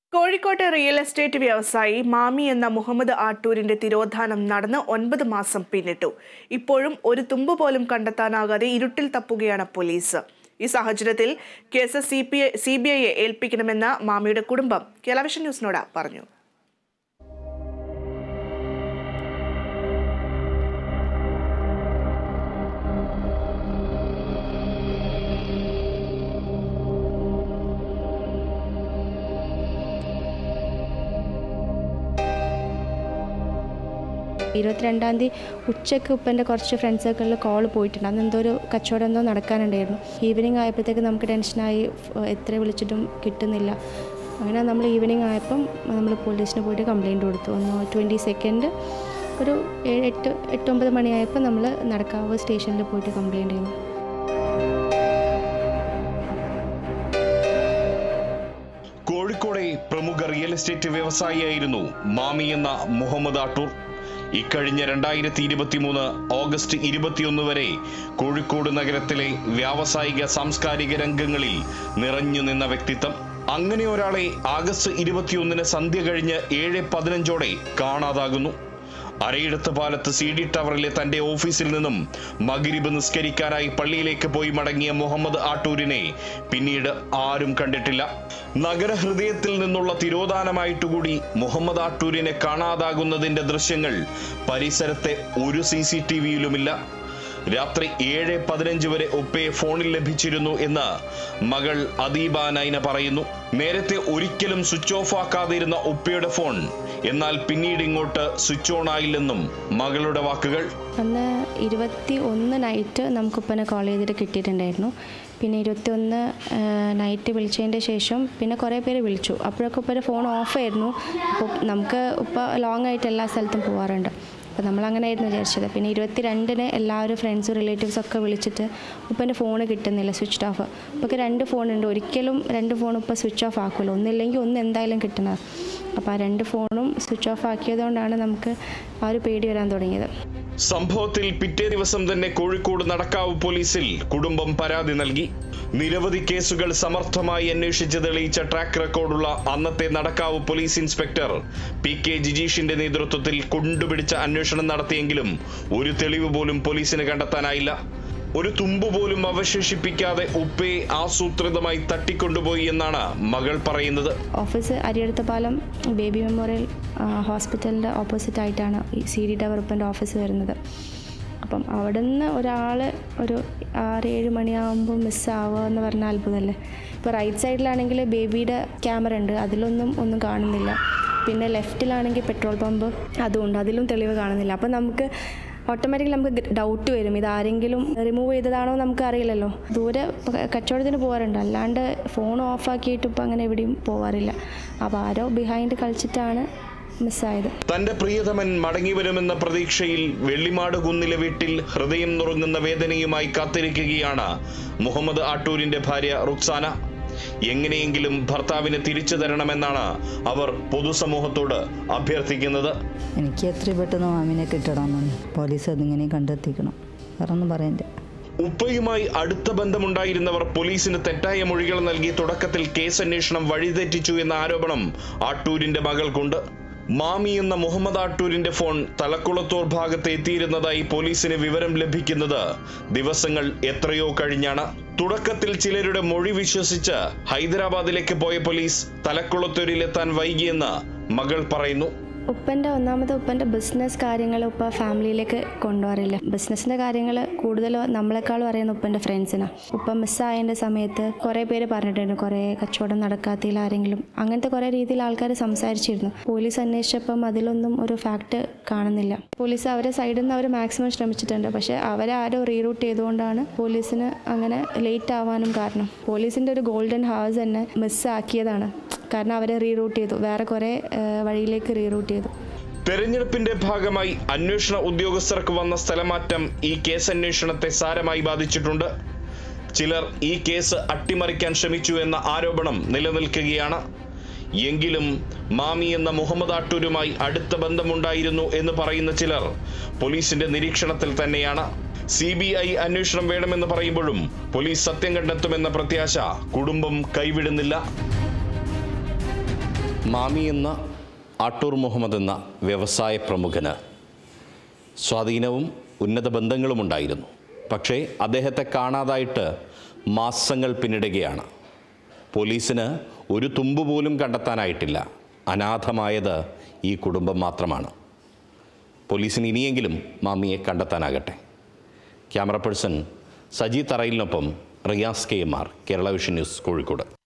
കോഴിക്കോട്ടെ real estate വ്യവസായി മാമി എന്ന മുഹമ്മദ് ആട്ടൂരിന്റെ തിരോധാനം നടന്ന് ഒൻപത് മാസം പിന്നിട്ടു ഇപ്പോഴും ഒരു തുമ്പ് പോലും കണ്ടെത്താനാകാതെ ഇരുട്ടിൽ തപ്പുകയാണ് പോലീസ് ഈ സാഹചര്യത്തിൽ case C P C B ഐയെ ഏൽപ്പിക്കണമെന്ന് മാമിയുടെ കുടുംബം കേരളവിഷൻ ന്യൂസിനോട് പറഞ്ഞു ഇരുപത്തിരണ്ടാം തീയതി ഉച്ചയ്ക്ക് ഉപ്പൻ്റെ കുറച്ച് ഫ്രണ്ട് സർക്കിളിൽ കോൾ പോയിട്ടുണ്ട് അന്ന് എന്തോ ഒരു കച്ചവടം എന്തോ നടക്കാനുണ്ടായിരുന്നു ഈവനിങ് ആയപ്പോഴത്തേക്ക് നമുക്ക് ടെൻഷനായി ഫ്- എത്ര വിളിച്ചിട്ടും കിട്ടുന്നില്ല അങ്ങനെ നമ്മൾ ഈവനിങ് ആയപ്പം നമ്മൾ പോലീസിന് പോയിട്ട് കംപ്ലയിൻറ്റ് കൊടുത്തു ഒന്ന് ട്വൻറ്റി സെക്കൻഡ് ഒരു ഏഴ് എട്ട് എട്ടൊമ്പത് മണിയായപ്പോൾ നമ്മൾ നടക്കാവ് സ്റ്റേഷനിൽ പോയിട്ട് കംപ്ലയിൻറ്റ് ചെയ്യുന്നു കോഴിക്കോടെ പ്രമുഖ റിയൽ എസ്റ്റേറ്റ് വ്യവസായിയായിരുന്നു മാമി എന്ന മുഹമ്മദ് ആട്ടൂർ ഇക്കഴിഞ്ഞ രണ്ടായിരത്തി ഇരുപത്തിമൂന്ന് ഓഗസ്റ്റ് ഇരുപത്തിയൊന്ന് വരെ കോഴിക്കോട് നഗരത്തിലെ വ്യാവസായിക സാംസ്കാരിക രംഗങ്ങളിൽ നിറഞ്ഞു നിന്ന വ്യക്തിത്വം അങ്ങനെ ഒരാളെ ആഗസ്റ്റ് ഇരുപത്തിയൊന്നിന് സന്ധ്യ കഴിഞ്ഞ് ഏഴ് പതിനഞ്ചോടെ കാണാതാകുന്നു അരയിടത്ത് പാലത്ത് സി ഡി ടവറിലെ തന്റെ ഓഫീസിൽ നിന്നും മകരിബ് നിസ്കരിക്കാനായി പള്ളിയിലേക്ക് പോയി മടങ്ങിയ മുഹമ്മദ് ആട്ടൂരിനെ പിന്നീട് ആരും കണ്ടിട്ടില്ല നഗരഹൃദയത്തിൽ നിന്നുള്ള തിരോധാനമായിട്ടുകൂടി മുഹമ്മദ് ആട്ടൂരിനെ കാണാതാകുന്നതിന്റെ ദൃശ്യങ്ങൾ പരിസരത്തെ ഒരു സി സി ടി വിയിലുമില്ല രാത്രി ഏഴ് പതിനഞ്ച് വരെ ഉപ്പയെ ഫോണിൽ ലഭിച്ചിരുന്നു എന്ന് മകൾ അദീബ നൈന പറയുന്നു നേരത്തെ ഒരിക്കലും സ്വിച്ച് ഓഫ് ആക്കാതിരുന്ന ഉപ്പയുടെ ഫോൺ എന്നാൽ പിന്നീട് ഇങ്ങോട്ട് സ്വിച്ച് ഓൺ ആയില്ലെന്നും മകളുടെ വാക്കുകൾ അന്ന് ഇരുപത്തി ഒന്ന് നൈറ്റ് നമുക്ക് ഉപ്പനെ കോൾ ചെയ്തിട്ട് കിട്ടിയിട്ടുണ്ടായിരുന്നു പിന്നെ ഇരുപത്തി ഒന്ന് നൈറ്റ് വിളിച്ചതിൻ്റെ ശേഷം പിന്നെ കുറേ പേര് വിളിച്ചു അപ്പോഴൊക്കെ ഉപ്പൻ്റെ ഫോൺ ഓഫായിരുന്നു അപ്പോൾ നമുക്ക് ഉപ്പ ലോങ് ആയിട്ട് എല്ലാ സ്ഥലത്തും പോകാറുണ്ട് അപ്പോൾ നമ്മൾ അങ്ങനെയായിരുന്നു വിചാരിച്ചത് പിന്നെ ഇരുപത്തി രണ്ടിന് എല്ലാവരും ഫ്രണ്ട്സും റിലേറ്റീവ്സും ഒക്കെ വിളിച്ചിട്ട് ഉപ്പൻ്റെ ഫോൺ കിട്ടുന്നില്ല സ്വിച്ച് ഓഫ് ഉപ്പൊക്കെ രണ്ട് ഫോണുണ്ട് ഒരിക്കലും രണ്ട് ഫോൺ ഉപ്പ സ്വിച്ച് ഓഫ് ആക്കുമല്ലോ ഒന്നില്ലെങ്കിൽ ഒന്ന് എന്തായാലും കിട്ടണത് അപ്പോൾ ആ രണ്ട് ഫോണും സ്വിച്ച് ഓഫ് ആക്കിയതുകൊണ്ടാണ് നമുക്ക് ആ ഒരു പേടി വരാൻ തുടങ്ങിയത് സംഭവത്തിൽ പിറ്റേ ദിവസം തന്നെ കോഴിക്കോട് നടക്കാവ് പോലീസിൽ കുടുംബം പരാതി നൽകി നിരവധി കേസുകൾ സമർത്ഥമായി അന്വേഷിച്ച് തെളിയിച്ച ട്രാക്ക് റെക്കോർഡുള്ള അന്നത്തെ Nadakkavu police inspector P K ജിജീഷിന്റെ നേതൃത്വത്തിൽ കൊണ്ടുപിടിച്ച അന്വേഷണം നടത്തിയെങ്കിലും ഒരു തെളിവ് പോലും പോലീസിന് കണ്ടെത്താനായില്ല ഒരു തുമ്പ് പോലും അവശേഷിപ്പിക്കാതെ ഉപ്പയെ ആസൂത്രിതമായി തട്ടിക്കൊണ്ടുപോയി എന്നാണ് മകൾ പറയുന്നത് ഓഫീസ് അരിയടുത്ത പാലം ബേബി മെമ്മോറിയൽ ആ, ഹോസ്പിറ്റലിൻ്റെ ഓപ്പോസിറ്റ് ആയിട്ടാണ് ഈ സി ഡി ഡെവലപ്മെൻ്റ് ഓഫീസ് വരുന്നത് അപ്പം അവിടെ നിന്ന് ഒരാൾ ഒരു ആറ് ഏഴ് മണിയാകുമ്പോൾ മിസ്സാവുക എന്ന് പറഞ്ഞാൽ അത്ഭുതമല്ലേ ഇപ്പോൾ റൈറ്റ് സൈഡിലാണെങ്കിൽ ബേബിയുടെ ക്യാമറ ഉണ്ട് അതിലൊന്നും ഒന്നും കാണുന്നില്ല പിന്നെ ലെഫ്റ്റിലാണെങ്കിൽ പെട്രോൾ പമ്പ് അതുമുണ്ട് അതിലും തെളിവ് കാണുന്നില്ല അപ്പം നമുക്ക് ഓട്ടോമാറ്റിക്കലി നമുക്ക് ഡൗട്ട് വരും ഇത് ആരെങ്കിലും റിമൂവ് ചെയ്തതാണോ നമുക്ക് അറിയില്ലല്ലോ ദൂരെ ഇപ്പൊ കച്ചവടത്തിന് പോകാറുണ്ട് അല്ലാണ്ട് ഫോൺ ഓഫാക്കിയിട്ട് ഇപ്പം അങ്ങനെ എവിടെയും പോകാറില്ല അപ്പോൾ ആരോ ബിഹൈൻഡ് കളിച്ചിട്ടാണ് മിസ്സായത് തന്റെ പ്രിയതമൻ മടങ്ങി വരുമെന്ന പ്രതീക്ഷയിൽ വെള്ളിമാട് കുന്നിലെ വീട്ടിൽ ഹൃദയം നുറുങ്ങുന്ന വേദനയുമായി കാത്തിരിക്കുകയാണ് മുഹമ്മദ് ആട്ടൂരിന്റെ ഭാര്യ റുക്സാന എങ്ങനെയെങ്കിലും ഭർത്താവിനെ തിരിച്ചു തരണമെന്നാണ് അവർ പൊതുസമൂഹത്തോട് അഭ്യർത്ഥിക്കുന്നത് എനിക്ക് എത്രയും പെട്ടെന്ന് മാമിനെ കിട്ടണമെന്നാണ് പോലീസ് അതിങ്ങനെ കണ്ടെത്തിക്കണം വേറെ ഒന്നും പറയണ്ട ഉപ്പയുമായി അടുത്ത ബന്ധമുണ്ടായിരുന്നവർ പോലീസിന് തെറ്റായ മൊഴികൾ നൽകി തുടക്കത്തിൽ കേസ് അന്വേഷണം വഴിതെറ്റിച്ചു എന്ന ആരോപണം ആട്ടൂരിന്റെ മകൾക്കുണ്ട് മാമി എന്ന മുഹമ്മദ് ആട്ടൂരിന്റെ ഫോൺ തലക്കുളത്തൂർ ഭാഗത്ത് എത്തിയിരുന്നതായി പോലീസിന് വിവരം ലഭിക്കുന്നത് ദിവസങ്ങൾ എത്രയോ കഴിഞ്ഞാണ് തുടക്കത്തിൽ ചിലരുടെ മൊഴി വിശ്വസിച്ച് ഹൈദരാബാദിലേക്ക് പോയ പോലീസ് തലക്കുളത്തൂരിലെത്താൻ വൈകിയെന്ന് മകൾ പറയുന്നു ഉപ്പൻ്റെ ഒന്നാമത് ഉപ്പൻ്റെ ബിസിനസ് കാര്യങ്ങൾ ഉപ്പ ഫാമിലിയിലേക്ക് കൊണ്ടുപോകാറില്ല ബിസിനസ്സിൻ്റെ കാര്യങ്ങൾ കൂടുതൽ നമ്മളെക്കാളും അറിയുന്ന ഉപ്പൻ്റെ ഫ്രണ്ട്സിനാണ് ഉപ്പ മിസ്സായതിൻ്റെ സമയത്ത് കുറേ പേര് പറഞ്ഞിട്ടുണ്ട് കുറേ കച്ചവടം നടക്കാത്തതിൽ ആരെങ്കിലും അങ്ങനത്തെ കുറേ രീതിയിൽ ആൾക്കാർ സംസാരിച്ചിരുന്നു പോലീസ് അന്വേഷിച്ചപ്പം അതിലൊന്നും ഒരു ഫാക്ട് കാണുന്നില്ല പോലീസ് അവരെ സൈഡിൽ നിന്ന് അവർ മാക്സിമം ശ്രമിച്ചിട്ടുണ്ട് പക്ഷേ അവരെ ആരോ റീറൂട്ട് ചെയ്തുകൊണ്ടാണ് പോലീസിന് അങ്ങനെ ലേറ്റ് ആവാനും കാരണം പോലീസിൻ്റെ ഒരു ഗോൾഡൻ ഹവേഴ്സ് തന്നെ മിസ്സാക്കിയതാണ് കാരണം അവരെ റീറൂട്ട് ചെയ്തു വേറെ കുറേ ആ, വഴിയിലേക്ക് റീറൂട്ട് ചെയ്തു തെരഞ്ഞെടുപ്പിന്റെ ഭാഗമായി അന്വേഷണ ഉദ്യോഗസ്ഥർക്ക് വന്ന സ്ഥലമാറ്റം ഈ കേസ് അന്വേഷണത്തെ സാരമായി ബാധിച്ചിട്ടുണ്ട് ചിലർ ഈ കേസ് അട്ടിമറിക്കാൻ ശ്രമിച്ചു എന്ന ആരോപണം നിലനിൽക്കുകയാണ് എങ്കിലും മാമി എന്ന മുഹമ്മദ് ആട്ടൂരുമായി അടുത്ത ബന്ധമുണ്ടായിരുന്നു എന്ന് പറയുന്ന ചിലർ പോലീസിന്റെ നിരീക്ഷണത്തിൽ തന്നെയാണ് സി ബി ഐ അന്വേഷണം വേണമെന്ന് പറയുമ്പോഴും പോലീസ് സത്യം കണ്ടെത്തുമെന്ന പ്രത്യാശ കുടുംബം കൈവിടുന്നില്ല മാമി എന്ന ആട്ടൂർ മുഹമ്മദ് എന്ന വ്യവസായ പ്രമുഖന് സ്വാധീനവും ഉന്നത ബന്ധങ്ങളും ഉണ്ടായിരുന്നു പക്ഷേ അദ്ദേഹത്തെ കാണാതായിട്ട് മാസങ്ങൾ പിന്നിടുകയാണ് പോലീസിന് ഒരു തുമ്പ് പോലും കണ്ടെത്താനായിട്ടില്ല അനാഥമായത് ഈ കുടുംബം മാത്രമാണ് പോലീസിന് ഇനിയെങ്കിലും മാമിയെ കണ്ടെത്താനാകട്ടെ ക്യാമറ പേഴ്സൺ സജി തറയിലിനൊപ്പം Riyas K M R Kerala Vision News Kozhikode